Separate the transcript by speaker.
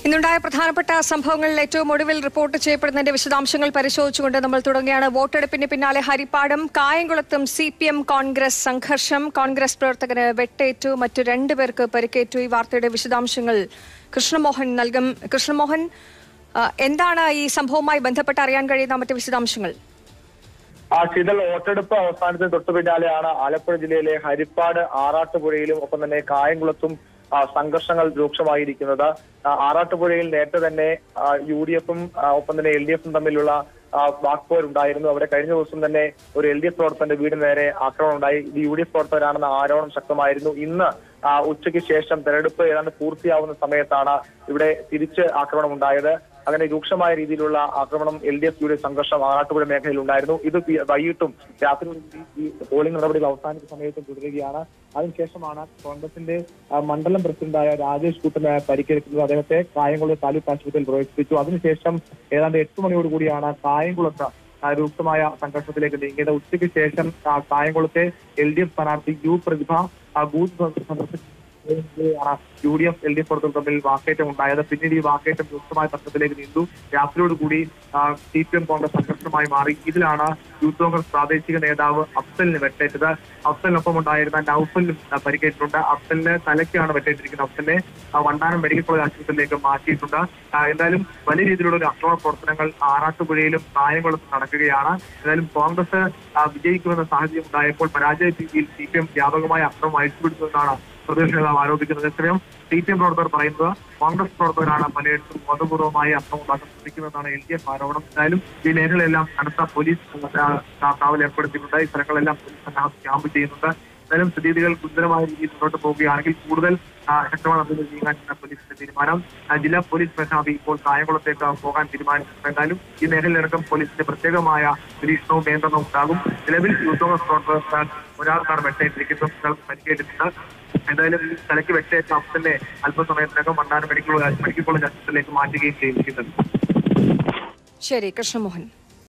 Speaker 1: ഇന്നുണ്ടായ പ്രധാനപ്പെട്ട സംഭവങ്ങളിൽ ഏറ്റവും ഒടുവിൽ റിപ്പോർട്ട് ചെയ്യപ്പെടുന്നതിന്റെ വിശദാംശങ്ങൾ പരിശോധിച്ചുകൊണ്ട് നമ്മൾ തുടങ്ങുകയാണ് വോട്ടെടുപ്പിന് പിന്നാലെ ഹരിപ്പാടും കായംകുളത്തും സി പി എം കോൺഗ്രസ് സംഘർഷം കോൺഗ്രസ് പ്രവർത്തകന് വെട്ടേറ്റു മറ്റു രണ്ടുപേർക്ക് പരിക്കേറ്റു ഈ വാർത്തയുടെ വിശദാംശങ്ങൾ കൃഷ്ണമോഹൻ നൽകും കൃഷ്ണമോഹൻ ആ, എന്താണ് ഈ സംഭവവുമായി ബന്ധപ്പെട്ട് അറിയാൻ കഴിയുന്ന മറ്റു വിശദാംശങ്ങൾ
Speaker 2: ആ ശീതൽ വോട്ടെടുപ്പ് അവസാനത്തിന് തൊട്ടു പിന്നാലെയാണ് ആലപ്പുഴ ജില്ലയിലെ ഹരിപ്പാട് ആറാട്ടുപുഴയിലും ഒപ്പം തന്നെ കായംകുളത്തും ആ, സംഘർഷങ്ങൾ രൂക്ഷമായിരിക്കുന്നത് ആ, ആറാട്ടുപുഴയിൽ നേരത്തെ തന്നെ യു ഡി എഫും ഒപ്പം തന്നെ എൽ ഡി എഫും തമ്മിലുള്ള ആ, വാക്പോരുണ്ടായിരുന്നു അവിടെ കഴിഞ്ഞ ദിവസം തന്നെ ഒരു എൽ ഡി എഫ് പ്രവർത്തകന്റെ വീടിന് നേരെ ആക്രമണം ഉണ്ടായി ഇത് യു ഡി എഫ് പ്രവർത്തകരാണെന്ന ആരോപണം ശക്തമായിരുന്നു ഇന്ന് ആ, ഉച്ചയ്ക്ക് ശേഷം തെരഞ്ഞെടുപ്പ് ഏതാണ്ട് പൂർത്തിയാവുന്ന സമയത്താണ് ഇവിടെ തിരിച്ച് ആക്രമണം ഉണ്ടായത് അങ്ങനെ രൂക്ഷമായ രീതിയിലുള്ള ആക്രമണം L D F U D F സംഘർഷം ആറാട്ടുപുഴ മേഖലയിൽ ഉണ്ടായിരുന്നു ഇത് വി- വൈകിട്ടും രാത്രി ഈ പോളിംഗ് നടപടികൾ അവസാനിച്ച സമയത്തും തുടരുകയാണ് അതിനുശേഷമാണ് കോൺഗ്രസിന്റെ ആ, മണ്ഡലം പ്രസിഡന്റായ രാജേഷ് കൂട്ടന് പരിക്കേൽക്കുന്നത് അദ്ദേഹത്തെ കായംകുളം താലൂക്ക് ആശുപത്രിയിൽ പ്രവേശിപ്പിച്ചു അതിനുശേഷം ഏതാണ്ട് എട്ട് മണിയോടുകൂടിയാണ് കായംകുളത്ത് ആ, രൂക്ഷമായ സംഘർഷത്തിലേക്ക് നീങ്ങിയത് ഉച്ചയ്ക്ക് ശേഷം ആ, കായംകുളത്തെ എൽ ഡി എഫ് സ്ഥാനാർത്ഥി യു പ്രതിഭ ആ, ബൂത്ത് സന്ദർശിച്ചു U D F L D F പ്രവർത്തകർ തമ്മിൽ വാക്കേറ്റം ഉണ്ടായത് പിന്നീട് ഈ വാക്കേറ്റം രൂക്ഷമായ തർക്കത്തിലേക്ക് നീണ്ടു രാത്രിയോടുകൂടി സി പി എം കോൺഗ്രസ് സംഘർഷമായി മാറി ഇതിലാണ് യൂത്ത് കോൺഗ്രസ് പ്രാദേശിക നേതാവ് അഫ്സലിന് വെട്ടേറ്റത് അഫ്സലിനൊപ്പം ഉണ്ടായിരുന്ന നൌഫലിനും ആ, പരിക്കേറ്റിട്ടുണ്ട് അഫ്സലിന് തലയ്ക്കാണ് വെട്ടേറ്റിരിക്കുന്നത് അഫ്സലിനെ ആ, വണ്ടാനം മെഡിക്കൽ കോളേജ് ആശുപത്രിയിലേക്ക് മാറ്റിയിട്ടുണ്ട് ആ, എന്തായാലും വലിയ രീതിയിലുള്ള ഒരു അക്രമ പ്രവർത്തനങ്ങൾ ആറാട്ടുപുഴയിലും കായംകുളത്തും നടക്കുകയാണ് എന്തായാലും കോൺഗ്രസ് ആ, വിജയിക്കുമെന്ന സാഹചര്യം ഉണ്ടായപ്പോൾ പരാജയ രീതിയിൽ സി പി എം വ്യാപകമായ അക്രമം അഴിച്ചുപിടിച്ചതെന്നാണ് പ്രതിപക്ഷ നേതാവ് ആരോപിക്കുന്നത് അതേസമയം സി പി എം പ്രവർത്തകർ പറയുന്നത് കോൺഗ്രസ് പ്രവർത്തകരാണ് പലയിടത്തും ബോധപൂർവമായി അക്രമം ഉണ്ടാക്കാൻ ശ്രമിക്കുന്നതെന്നാണ് എൽ ഡി എഫ് ആരോപണം എന്തായാലും ഈ മേഖലയെല്ലാം കടുത്ത പോലീസ് ആ, കാവൽ ഏർപ്പെടുത്തിയിട്ടുണ്ട് ഈ സ്ഥലങ്ങളെല്ലാം പോലീസ് സന്നാഹം ക്യാമ്പ് ചെയ്യുന്നുണ്ട് എന്തായാലും സ്ഥിതിഗതികൾ ഗുരുതരമായ രീതിയിൽ മുന്നോട്ട് പോവുകയാണെങ്കിൽ കൂടുതൽ ആ, ശക്തമായ നടപടികൾ നീങ്ങാൻ പോലീസിന്റെ തീരുമാനം ആ, ജില്ലാ പോലീസ് മേധാവി ഇപ്പോൾ കായംകുളത്തേക്ക് പോകാൻ തീരുമാനിച്ചിട്ടുണ്ട് എന്തായാലും ഈ മേഖലയിലടക്കം പോലീസിന്റെ പ്രത്യേകമായ നിരീക്ഷണവും നിയന്ത്രണവും ഉണ്ടാകും നിലവിൽ യൂത്ത് കോൺഗ്രസ് പ്രവർത്തകർ ഒരാൾക്കാണ് വെട്ടേറ്റിരിക്കുന്നത് ഒരാൾക്ക് പരിക്കേറ്റിട്ടുണ്ട് എന്തായാലും ഈ തലയ്ക്ക് വെട്ടേറ്റ അഫ്സലിനെ അല്പസമയത്തിനകം മണ്ണാനം മെഡിക്കൽ കോളേജ് മെഡിക്കൽ കോളേജ് ആശുപത്രിയിലേക്ക് മാറ്റുകയും ചെയ്തിരിക്കുന്നത്
Speaker 1: ശരി കൃഷ്ണമോഹൻ